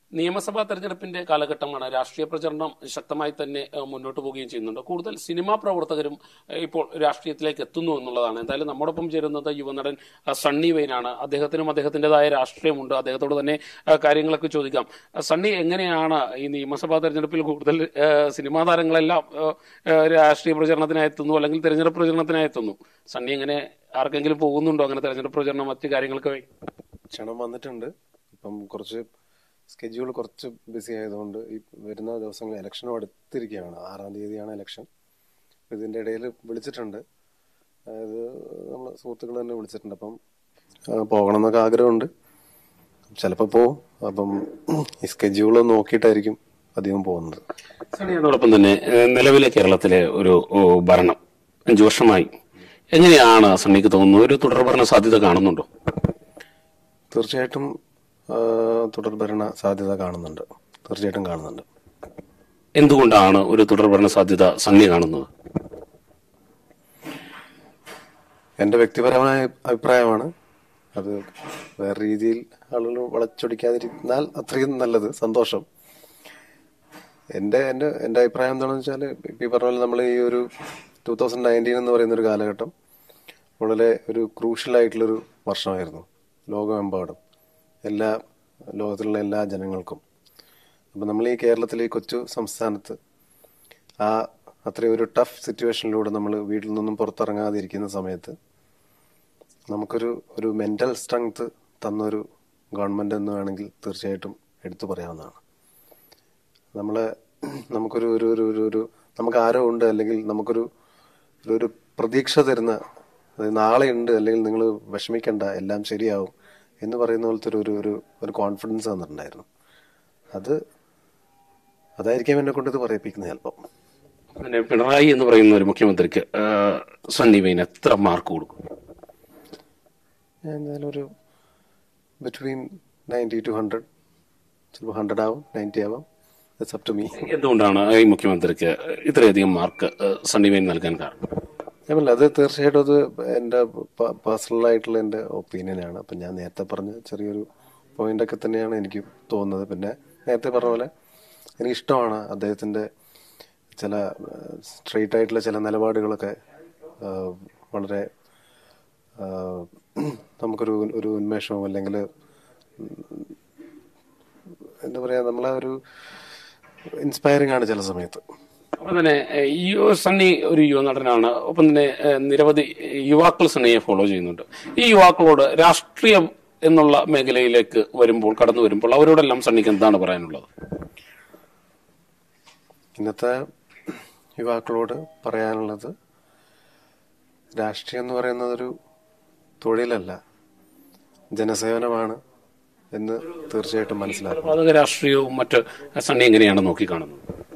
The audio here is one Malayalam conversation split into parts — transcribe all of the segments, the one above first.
നിയമസഭാ തെരഞ്ഞെടുപ്പിന്റെ കാലഘട്ടമാണ് രാഷ്ട്രീയ പ്രചരണം ശക്തമായി തന്നെ ഏഹ്, മുന്നോട്ട് പോവുകയും ചെയ്യുന്നുണ്ട് കൂടുതൽ സിനിമാ പ്രവർത്തകരും ഏഹ്, ഇപ്പോൾ രാഷ്ട്രീയത്തിലേക്ക് എത്തുന്നു എന്നുള്ളതാണ് എന്തായാലും നമ്മോടൊപ്പം ചേരുന്നത് യുവനടൻ ഏഹ്, സണ്ണി വെയിനാണ് അദ്ദേഹത്തിനും അദ്ദേഹത്തിൻ്റെതായ രാഷ്ട്രീയമുണ്ട് അദ്ദേഹത്തോട് തന്നെ ഏഹ്, കാര്യങ്ങളൊക്കെ ചോദിക്കാം ഏഹ്, സണ്ണി എങ്ങനെയാണ് ഈ നിയമസഭാ തെരഞ്ഞെടുപ്പിൽ കൂടുതൽ ഏഹ്, സിനിമാ താരങ്ങളെല്ലാം ഏഹ്, ഏഹ്, രാഷ്ട്രീയ പ്രചരണത്തിനായി എത്തുന്നു അല്ലെങ്കിൽ തെരഞ്ഞെടുപ്പ് പ്രചരണത്തിനായി എത്തുന്നു സണ്ണി എങ്ങനെ ആർക്കെങ്കിലും പോകുന്നുണ്ടോ അങ്ങനെ തെരഞ്ഞെടുപ്പ് പ്രചരണം മറ്റു കാര്യങ്ങളൊക്കെ വഴി ക്ഷണം വന്നിട്ടുണ്ട് ഇപ്പം കുറച്ച് സ്കെഡ്യൂൾ കുറച്ച് ബിസി ആയതുകൊണ്ട് ഈ വരുന്ന ദിവസങ്ങൾ ഇലക്ഷനും അടുത്തിരിക്കുകയാണ് ആറാം തീയതിയാണ് ഇലക്ഷൻ ഇതിൻ്റെ ഇടയിൽ വിളിച്ചിട്ടുണ്ട് അതായത് നമ്മൾ സുഹൃത്തുക്കൾ തന്നെ വിളിച്ചിട്ടുണ്ട് അപ്പം ആ, പോകണം എന്നൊക്കെ ആഗ്രഹമുണ്ട് ചിലപ്പോൾ പോവും അപ്പം ഈ സ്കെഡ്യൂൾ നോക്കിയിട്ടായിരിക്കും അധികം പോകുന്നത് സണി അതോടൊപ്പം തന്നെ ഏഹ്, നിലവിലെ കേരളത്തിലെ ഒരു ഓ, ഭരണം അഞ്ചു വർഷമായി എങ്ങനെയാണ് സണ്ണിക്ക് തോന്നുന്നു ഒരു തുടർഭരണ സാധ്യത കാണുന്നുണ്ടോ തീർച്ചയായിട്ടും ആ, തുടർഭരണ സാധ്യത കാണുന്നുണ്ട് തീർച്ചയായിട്ടും കാണുന്നുണ്ട് എന്തുകൊണ്ടാണ് ഒരു തുടർഭരണ സാധ്യത സണ്ണി കാണുന്നത് എൻ്റെ വ്യക്തിപരമായ അഭിപ്രായമാണ് അത് വേറെ രീതിയിൽ ആളുകൾ വളച്ചൊടിക്കാതിരുന്നാൽ അത്രയും നല്ലത് സന്തോഷം എൻ്റെ എൻ്റെ എൻ്റെ അഭിപ്രായം എന്താണെന്ന് വെച്ചാൽ ഈ പറഞ്ഞ പോലെ നമ്മൾ ഈ ഒരു ടൂ തൗസൻഡ് നയൻറ്റീൻ എന്ന് പറയുന്ന ഒരു കാലഘട്ടം വളരെ ഒരു ക്രൂഷ്യൽ ആയിട്ടുള്ളൊരു വർഷമായിരുന്നു ലോകമെമ്പാടും എല്ലാ ലോകത്തിലുള്ള എല്ലാ ജനങ്ങൾക്കും അപ്പം നമ്മൾ ഈ കേരളത്തിലെ ഈ കൊച്ചു സംസ്ഥാനത്ത് ആ അത്രയും ഒരു ടഫ് സിറ്റുവേഷനിലൂടെ നമ്മൾ വീട്ടിൽ നിന്നും പുറത്തിറങ്ങാതിരിക്കുന്ന സമയത്ത് നമുക്കൊരു ഒരു മെന്റൽ സ്ട്രെങ്ത് തന്നൊരു ഗവൺമെന്റ് എന്ന് വേണമെങ്കിൽ തീർച്ചയായിട്ടും എടുത്തു പറയാവുന്നതാണ് നമ്മളെ നമുക്കൊരു ഒരു ഒരു ഒരു ഒരു നമുക്ക് ആരോ ഉണ്ട് അല്ലെങ്കിൽ നമുക്കൊരു ഒരു ഒരു പ്രതീക്ഷ തരുന്ന അതായത് നാളെ ഉണ്ട് അല്ലെങ്കിൽ നിങ്ങൾ വിഷമിക്കണ്ട എല്ലാം ശരിയാവും എന്ന് പറയുന്ന പോലത്തെ ഒരു ഒരു ഒരു ഒരു കോൺഫിഡൻസ് തന്നിട്ടുണ്ടായിരുന്നു അത് അതായിരിക്കാം എന്നെ കൊണ്ട് ഇത് പറയിപ്പിക്കുന്നത് ചിലപ്പം പിന്നെ പിണറായി എന്ന് പറയുന്ന ഒരു മുഖ്യമന്ത്രിക്ക് ഏഹ്, സണ്ണി വെയിൻ എത്ര മാർക്ക് കൊടുക്കും ഞാൻ എന്തായാലും ഒരു ബിറ്റ്വീൻ നയൻറ്റി ടു ഹൺഡ്രഡ് ചിലപ്പോൾ ഹൺഡ്രഡ് ആവും നയൻറ്റി ആവാം ഇറ്റ്സ് അപ് ടു മീ എന്തുകൊണ്ടാണ് ഈ മുഖ്യമന്ത്രിക്ക് ഇത്രയധികം മാർക്ക് ഏഹ്, സണ്ണി വെയിൻ നൽകാൻ കാരണം ഞാൻ പറഞ്ഞില്ല അത് തീർച്ചയായിട്ടും അത് എൻ്റെ പേഴ്സണൽ ആയിട്ടുള്ള എൻ്റെ ഒപ്പീനിയനാണ് അപ്പം ഞാൻ നേരത്തെ പറഞ്ഞ ചെറിയൊരു പോയിന്റ് ഒക്കെ തന്നെയാണ് എനിക്ക് തോന്നുന്നത് പിന്നെ നേരത്തെ പറഞ്ഞ പോലെ എനിക്ക് ഇഷ്ടമാണ് അദ്ദേഹത്തിൻ്റെ ചില സ്ട്രെയിറ്റ് ആയിട്ടുള്ള ചില നിലപാടുകളൊക്കെ ആ, വളരെ ആ, നമുക്കൊരു ഒരു ഉന്മേഷവും അല്ലെങ്കിൽ എന്താ പറയുക നമ്മളെ ഒരു ഇൻസ്പയറിംഗ് ആണ് ചില സമയത്ത് ഒപ്പം തന്നെ ഏഹ്, ഈ ഒരു സണ്ണി ഒരു യുവ നടനാണ് ഒപ്പം തന്നെ ഏഹ്, നിരവധി യുവാക്കൾ സണ്ണിയെ ഫോളോ ചെയ്യുന്നുണ്ട് ഈ യുവാക്കളോട് രാഷ്ട്രീയം എന്നുള്ള മേഖലയിലേക്ക് വരുമ്പോൾ കടന്നു വരുമ്പോൾ അവരോടെല്ലാം സണ്ണിക്ക് എന്താണ് പറയാനുള്ളത് ഇന്നത്തെ യുവാക്കളോട് പറയാനുള്ളത് രാഷ്ട്രീയം എന്ന് പറയുന്നത് ഒരു തൊഴിലല്ല ജനസേവനമാണ് എന്ന് തീർച്ചയായിട്ടും മനസ്സിലാക്കും കൊലപാതക രാഷ്ട്രീയവും മറ്റ് സണ്ണി എങ്ങനെയാണ് നോക്കിക്കാണുന്നത്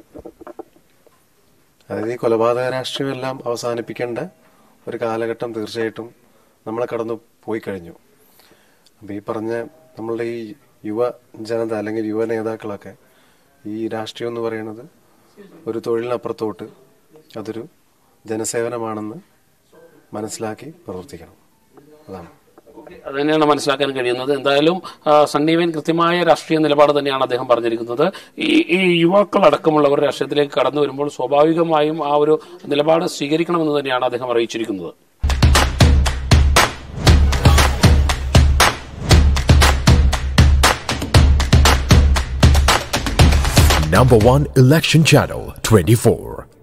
അതായത് ഈ കൊലപാതക രാഷ്ട്രീയം എല്ലാം അവസാനിപ്പിക്കേണ്ട ഒരു കാലഘട്ടം തീർച്ചയായിട്ടും നമ്മളെ കടന്നു പോയി കഴിഞ്ഞു അപ്പം ഈ പറഞ്ഞ നമ്മളുടെ ഈ യുവ ജനത അല്ലെങ്കിൽ യുവ നേതാക്കളൊക്കെ ഈ രാഷ്ട്രീയം എന്ന് പറയുന്നത് ഒരു തൊഴിലിനപ്പുറത്തോട്ട് അതൊരു ജനസേവനമാണെന്ന് മനസ്സിലാക്കി പ്രവർത്തിക്കണം അതാണ് അത് തന്നെയാണ് മനസ്സിലാക്കാൻ കഴിയുന്നത് എന്തായാലും ആ, സണ്ണി വെയിൻ കൃത്യമായ രാഷ്ട്രീയ നിലപാട് തന്നെയാണ് അദ്ദേഹം പറഞ്ഞിരിക്കുന്നത് ഈ ഈ യുവാക്കൾ അടക്കമുള്ളവർ രാഷ്ട്രീയത്തിലേക്ക് കടന്നു വരുമ്പോൾ സ്വാഭാവികമായും ആ ഒരു നിലപാട് സ്വീകരിക്കണമെന്ന് തന്നെയാണ് അദ്ദേഹം അറിയിച്ചിരിക്കുന്നത് Number one election channel 24.